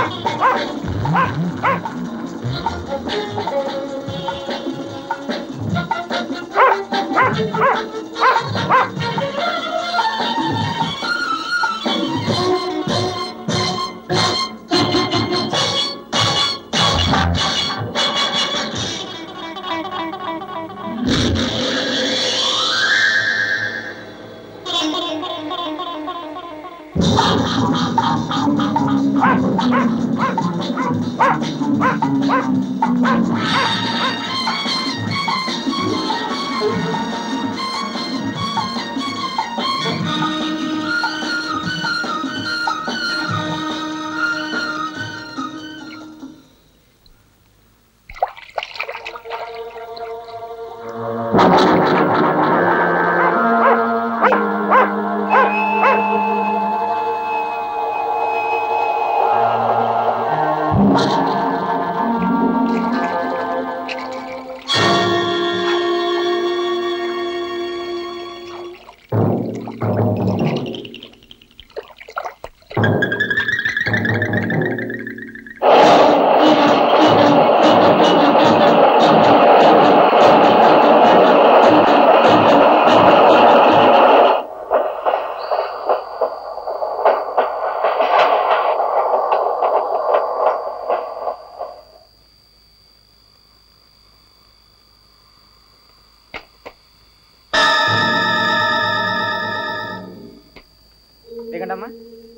దిగండమ్మా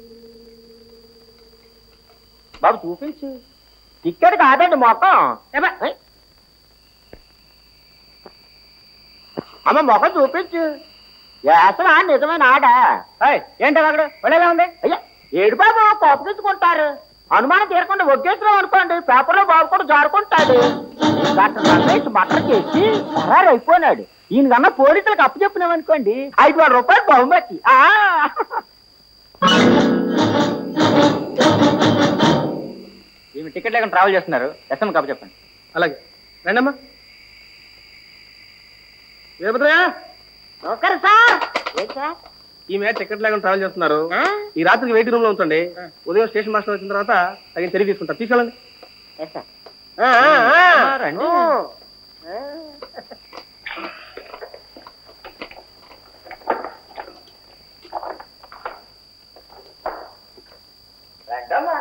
బాబు చూపించు ఇక్కడ కాదండి మొఖం ఏమ్మా, ఏయ్. అమ్మ మొఖం చూపించు అసలు నిజమైన ఆడ ఏంటి అక్కడ ఒళ్ళేలా ఉంది అయ్యా ఏడు బాబు కోపగించుకుంటారు అనుమానం తీరకుండా ఒగ్గేస్తున్నాం అనుకోండి పేపర్లో బాబు కూడా జారుకుంటాడు డాక్టర్ రమేష్ మటర్ చేసి పరారు అయిపోయినాడు ఈయన కన్నా పోలీసులకు అప్పు చెప్పినాం అనుకోండి ఐదు వేల రూపాయలు బహుమతి ఆ ఈమె టికెట్ లేకుండా ట్రావెల్ చేస్తున్నారు ఎస్ఎం కప్పు చెప్పండి అలాగే రండమ్మా వీరభద్రయ్య నమస్కారం సార్ ఏంటి సార్ ఈమె టికెట్ లేకుండా ట్రావెల్ చేస్తున్నారు ఈ రాత్రికి వెయిటింగ్ రూమ్ లో ఉంచండి ఉదయం స్టేషన్ మాస్టర్ వచ్చిన తర్వాత తగిన తెలివి తీసుకుంటారు తీసుకెళ్ళండి ఎస్ సార్ ఆ, ఆ, ఆ. రండి. ఆ. రండమ్మా.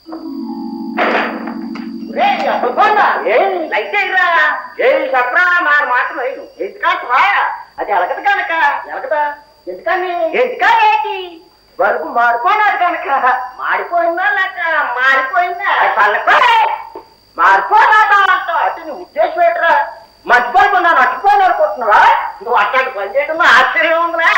ఒరేయ్, అబ్బబ్బా, ఏయ్, లైట్ ఎయ్యరా. ఏయ్, చెప్పరా, మారు మాటలు వేయను. ఎందుకా ఛాయ? అది ఎలగదు కనుక ఎలగదా ఎందుకని ఎందుకనేటి బల్బు మారిపోయినాడు కనుక మారిపోయిందా లేక మారిపోయిందా చల్లకోయ్ మారిపోరాదా అంట అంటే నీ ఉద్దేశం ఏంట్రా మంచి బల్బు నన్ను అట్టుకోవాలి అనుకుంటున్నావా నువ్వు అట్లాంటి పని చేయడం ఆశ్చర్యం ఉందిరా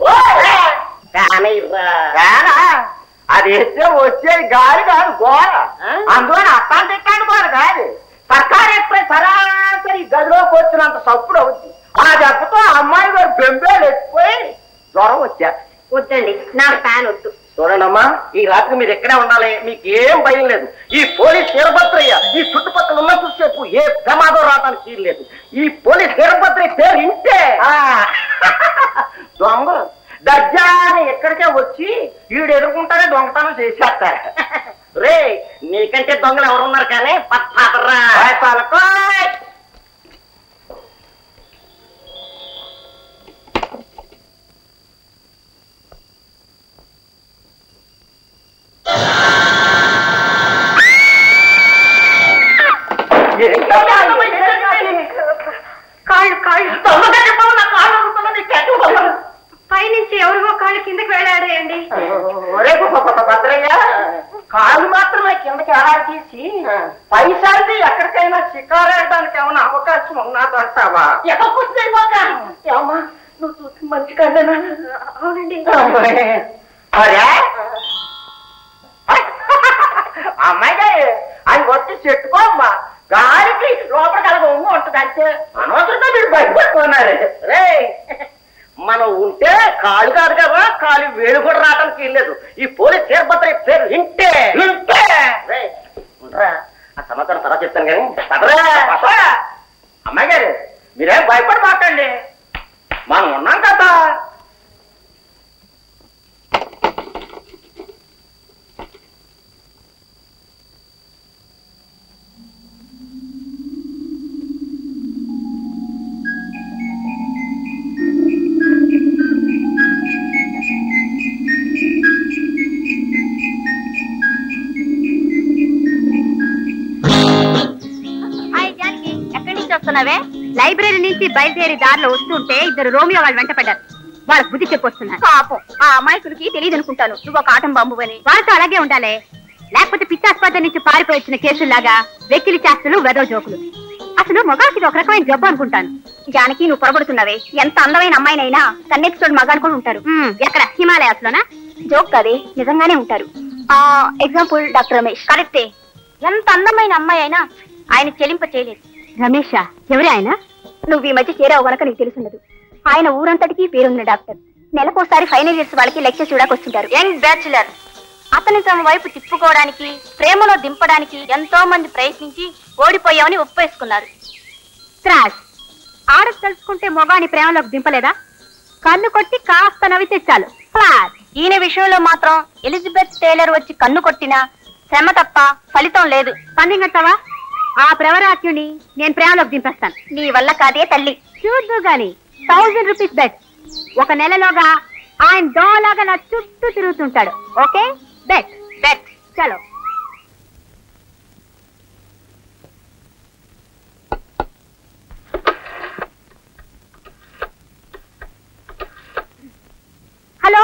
కానయ్యరా అది వేస్తే వచ్చేది గాలి కాదు గోడ అందులో అట్టాన్ని తిట్టాడు గోడ కాదు సర్కారు ఎప్పుడే సరాసరి ఈ గదిలోకి వచ్చినంత సప్పుడు అవుద్ది ఆ దెబ్బతో ఆ అమ్మాయి గారు బెంబేలు ఎక్కిపోయి జ్వరం వచ్చా వద్దండి నాకు ఫ్యాన్ వద్దు చూడండమ్మా ఈ రాత్రి మీరు ఎక్కడే ఉండాలి మీకు ఏం భయం లేదు ఈ పోలీస్ వీరభద్రయ్య ఈ చుట్టుపక్కల ఉన్న చూసేపు ఏ ప్రమాదం రావడానికి తీరలేదు ఈ పోలీస్ వీరభద్రయ్య పేరు ఇంటే దొంగ దర్జాని ఎక్కడికే వచ్చి వీడు ఎదుర్కొంటానే దొంగతనం చేసేస్తారు రే నీకంటే దొంగలు ఎవరున్నారు కానీ పత్తాదరా పాలకోయ్ కాళ్ళు కాళ్ళు పైనుంచి ఎవరిగో కాళ్ళు కిందకి వెళ్ళాడేయండి ఒరే భద్రయ్య కాలు మాత్రమే కిందకి ఆడ తీసి పైసారి ఎక్కడికైనా షికారేయడానికి ఏమైనా అవకాశం ఉన్నదంటావా ఏమా నువ్వు చూసి మంచి కదేనా అవునండి అరే అమ్మాయి గారు అది వచ్చి చెట్టుకోమ్మా గాలికి లోపల కలగ ఉమ్ము ఉంటుంది అంతే అనవసరంగా మీరు భయపడుతున్నారు రే మనం ఉంటే కాలు కాదు కదా కాలు వేలు కూడా రావడానికి వెళ్ళలేదు ఈ పోలీస్ చేరబద్ర పేరు ఇంటే ఇంటే రేయ్, ఉండరా. ఆ సమాచారం తర్వాత చెప్తాను కానీ పదరా. అమ్మాయి గారు మీరేం భయపడి మాట్లాడండి మనం ఉన్నాం కదా చూస్తున్నావే లైబ్రరీ నుంచి బయలుదేరి దారిలో వస్తుంటే ఇద్దరు రోమియో వాళ్ళు వెంట పడ్డారు వాళ్ళ బుద్ధి చెప్పొస్తున్నారు పాపం ఆ అమాయకుడికి తెలియదు అనుకుంటాను నువ్వు ఒక ఆటం బాంబు అని వాళ్ళతో అలాగే ఉండాలి లేకపోతే పిచ్చాస్పత్రి నుంచి పారిపోయి వచ్చిన కేసుల్లాగా వెకిలి చేస్తులు వెదవ జోకులు అసలు మగాడికి ఇది ఒక రకమైన జబ్బు అనుకుంటాను జానకి నువ్వు పొరబడుతున్నావే ఎంత అందమైన అమ్మాయినైనా కన్నెత్తుడు మగాడు కూడా ఉంటారు ఎక్కడ హిమాలయాస్ లోనా జోక్ కదే నిజంగానే ఉంటారు ఆ ఎగ్జాంపుల్ డాక్టర్ రమేష్ కరెక్టే ఎంత అందమైన అమ్మాయి అయినా ఆయన చెలింప చేయలేదు రమేషా ఎవరి ఆయన నువ్వు ఈ మధ్య చేరావు గనక నీకు తెలుసుండదు ఆయన ఊరంతటికి పేరున్న డాక్టర్ నెలకోసారి ఫైనల్ ఇయర్స్ వాళ్ళకి లెక్చర్ చూడకు వస్తుంటారు యంగ్ బ్యాచులర్ అతని తమ వైపు తిప్పుకోవడానికి ప్రేమలో దింపడానికి ఎంతో మంది ప్రయత్నించి ఓడిపోయామని ఒప్పేసుకున్నారు త్రాష్ ఆడకు తెలుసుకుంటే మొగాని ప్రేమలోకి దింపలేదా కన్ను కొట్టి కాస్త నవ్వితే చాలు ఫ్లాట్ ఈయన విషయంలో మాత్రం ఎలిజబెత్ టైలర్ వచ్చి కన్ను కొట్టినా శ్రమ తప్ప ఫలితం లేదు పందింగట్టావా ఆ ప్రవరాత్యుని నేను ప్రేమలోకి దింపేస్తాను నీ వల్ల కాదే తల్లి చూద్దు గాని థౌజండ్ రూపీస్ బెట్ ఒక నెలలోగా ఆయన డోలాగా నా చుట్టూ తిరుగుతుంటాడు ఓకే బెట్ బెట్ చలో హలో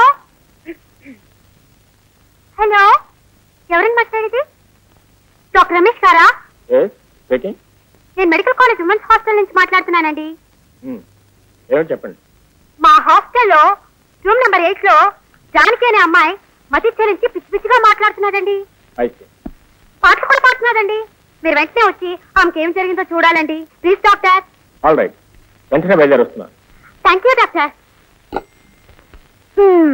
హలో ఎవరండి మాట్లాడేది డాక్టర్ రమేష్ గారా నేను మెడికల్ కాలేజ్ ఉమెన్స్ హాస్టల్ నుంచి మాట్లాడుతున్నానండి ఏమిటి చెప్పండి మా హాస్టల్లో రూమ్ నెంబర్ ఎయిట్ లో జానకి అనే అమ్మాయి మతి చెల్లించి పిచ్చి పిచ్చిగా మాట్లాడుతున్నదండి అయితే పాటలు కూడా పాడుతున్నదండి మీరు వెంటనే వచ్చి ఆమెకి ఏం జరిగిందో చూడాలండి ప్లీజ్ డాక్టర్ ఆల్ రైట్ వెంటనే బయలుదేరి వస్తున్నా థ్యాంక్ యూ డాక్టర్ హ్మ్.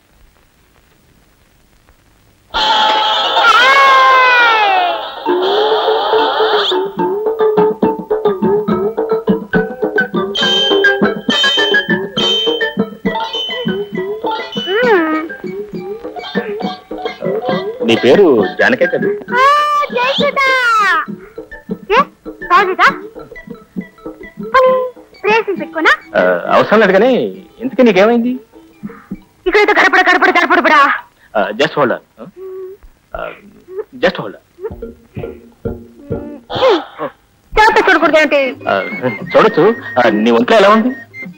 హ్మ్. నీ పేరు జానకే కదా ఆ, జయసుధా. ఏ బాగుందా పోనీ, ప్రేయస్ని పెట్టుకోనా ఆ, అవసరం లేదు కానీ ఇంతకీ నీకేమైంది ఇక్కడ ఏదో గడపడ గడపడ గడపడబడా జస్ట్ హోల్డ్ జస్ట్ హోల్డ్ చేత చూడకూడదు ఏంటి చూడొచ్చు ఆ, నీ ఒంట్లో ఎలా ఉంది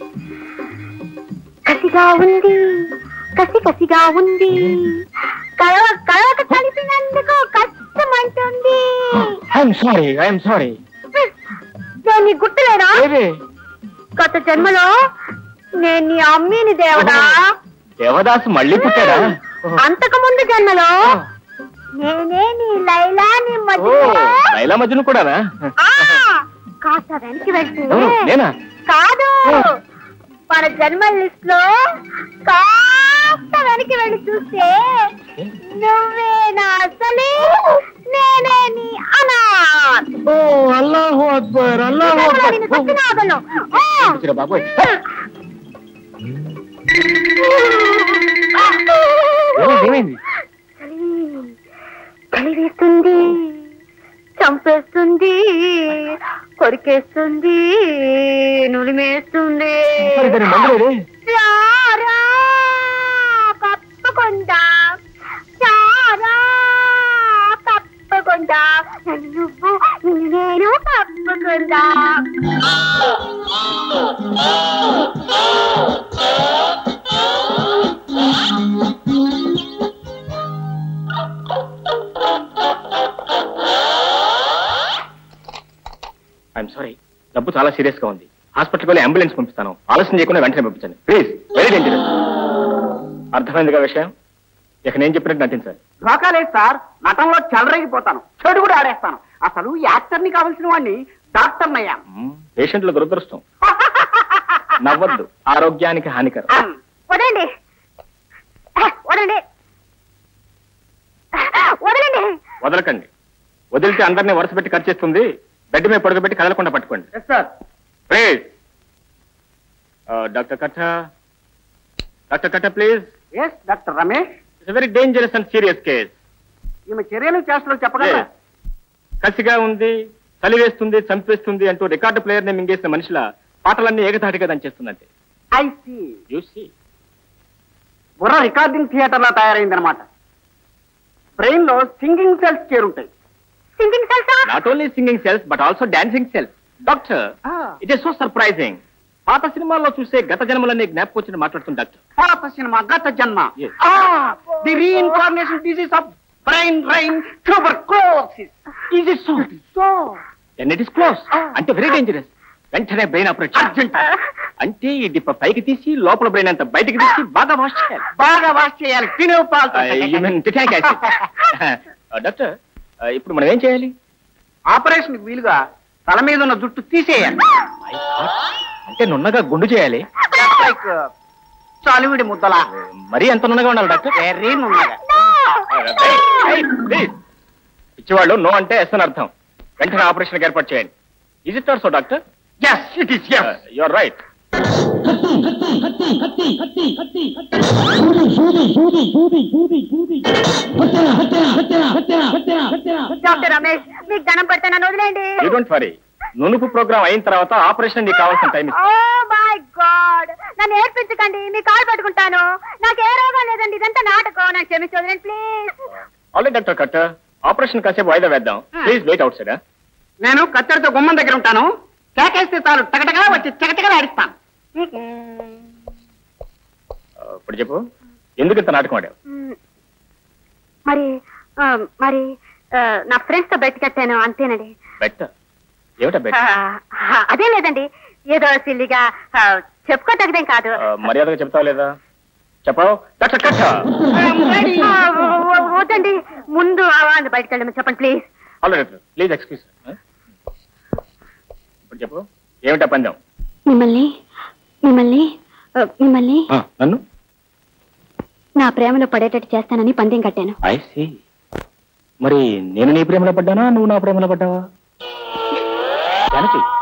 కసిగా ఉంది కసి కసిగా ఉంది కలవ కలవక కలిపినందుకు కష్టమంటుంది ఐఎమ్ సారీ ఐఎమ్ సారీ నేను నీ గుర్తులేనా గత జన్మలో నేను నీ అమ్మీని దేవుడా దేవదాసు మళ్ళీ పుట్టాడా అంతకు ముందు జన్మలో నేనే నీ లైలా నీ ఓ మధ్య లైలా మధ్యను కూడానా కాస్త వెనక్కి వెళ్తే ఎవరు? నేనా కాదు మన జన్మ లిస్ట్ లో కాస్త వెనక్కి వెళ్ళి చూస్తే నువ్వే నా అసలు నేనే నీ అనాథ్ ఓ అల్లాహు అక్బర్ అల్లాహు నిన్ను చచ్చిన వదలను. ఆ! బాబోయ్ ఏమైంది, ఏమైంది చలి వేస్తుంది చంపేస్తుంది కొరికేస్తుంది నులిమేస్తుంది సరే, సరే, మందు లేదే? రారా కప్పకుండా చారా కప్పకుండా నన్ను నువ్వు నిన్ను నేను కప్పకుండా ఐఎమ్ సారీ డబ్బు చాలా సీరియస్ గా ఉంది హాస్పిటల్కి వెళ్ళి అంబులెన్స్ పంపిస్తాను ఆలస్యం చేయకుండా వెంటనే పంపించండి ప్లీజ్ వెరీ డేంజరస్ అర్థమైందిగా విషయం ఇక నేను చెప్పినట్టు నటించాలి ధోకాలేదు సార్ నటనలో చెలరేగిపోతాను చెడు కూడా ఆడేస్తాను అసలు యాక్టర్ని కావాల్సిన వాడిని డాక్టర్ అయ్యాను మ్మ్, పేషెంట్ల దురదృష్టం నవ్వద్దు ఆరోగ్యానికి హానికరం వదండి వదండి వదలండి వదలకండి వదిలితే అందరినీ వరుస పెట్టి ఖర్చు చేస్తుంది బెడ్ మీద పడుకోబెట్టి కదలకుండా పట్టుకోండి సార్ ప్లీజ్ డాక్టర్ కట్ట డాక్టర్ కట్ట please yes doctor Ramesh it's very dangerous and serious case ఈమె చర్యలు చేష్టలు చెప్పగలరా కసిగా ఉంది చలి వేస్తుంది చంపేస్తుంది అంటూ రికార్డు ప్లేయర్ ని మింగేసిన మనుషుల పాటలన్నీ ఏకధాటిగా దంచేస్తుందంటే ఐ సి చూసి బుర్ర రికార్డింగ్ థియేటర్ లా తయారైందనమాట బ్రెయిన్ లో సింగింగ్ సెల్స్ చేరుంటాయి సింగింగ్ తెలుసా not only singing cells but also dancing cells doctor it is so surprising పాత సినిమాల్లో చూసే గత జన్మలన్నీ జ్ఞాపకం వచ్చిన మాట్లాడుతుంది డాక్టర్ పాత సినిమా గత జన్మ Yes. The reincarnation disease of brain rain tuberculosis is it so so then it is close అంటే వెరీ డేంజరస్ వెంటనే బ్రెయిన్ ఆపరేట్ అర్జెంట్ అంటే ఈ డిప్ప పైకి తీసి లోపల బ్రెయిన్ అంతా బయటికి తీసి బాగా వాష్ చేయాలి బాగా వాష్ చేయాలి తినే You mean titanic acid. Uh, doctor uh, ఇప్పుడు మనం ఏం చేయాలి ఆపరేషన్ వీలుగా తల మీద ఉన్న జుట్టు తీసేయాలి My God. అంటే నున్నగా గుండు చేయాలి లైక్ చాలివిడి ముద్దలా Uh, మరీ ఎంత నున్నగా ఉండాలి డాక్టర్ వెరీ నున్నగా ఇచ్చేవాళ్ళు నో అంటే ఎస్ అని అర్థం వెంటనే ఆపరేషన్ ఏర్పాటు చేయండి is it so doctor yes it is yes you are right doctor Ramesh మీకు దండం పెడతా నన్ను వదిలేండి యూ డోంట్ వరీ నునుపు ప్రోగ్రామ్ అయిన తర్వాత ఆపరేషన్ నీకు కావాల్సిన టైం ఓ మై గాడ్ నన్ను ఏడ్పించకండి మీ కాలు పట్టుకుంటాను నాకు ఏ రోగం లేదండి ఇదంతా నాటకం నాకు క్షమించి వదిలేండి please already doctor cut operation కాసేపు వాయిదా వేద్దాం ప్లీజ్ వెయిట్ అవుట్ సైడ్ నేను కత్తెరతో గుమ్మం దగ్గర ఉంటాను కేకేస్తే చాలు టకటగా వచ్చి చకటగా ఆడిస్తాను ఇప్పుడు చెప్పు ఎందుకు ఇంత నాటకం ఆడావు మరి ఆ, మరి ఆ, నా ఫ్రెండ్స్ తో బయటకెట్టాను అంతేనండి బెట్ ఏమిటా బెట్ ఆ, అదే లేదండి ఏదో సిల్లిగా ఆ, చెప్పుకోదగ్గదేం కాదు ఆ, మర్యాదగా చెప్తావా లేదా చెప్పావు డాక్టర్ కట్ ఆ, వ- వ- వద్దండి ముందు వాళ్ళు బయటకు వెళ్ళమని చెప్పండి please already doctor please excuse ఇప్పుడు చెప్పు ఏమిటా పందెం మిమ్మల్ని మిమ్మల్ని ఆ, మిమ్మల్ని ఆ, నన్ను నా ప్రేమలో పడేటట్టు చేస్తానని పందెం కట్టాను ఐ సి మరి నేను నీ ప్రేమలో పడ్డానా నువ్వు నా ప్రేమలో పడ్డావా జానకి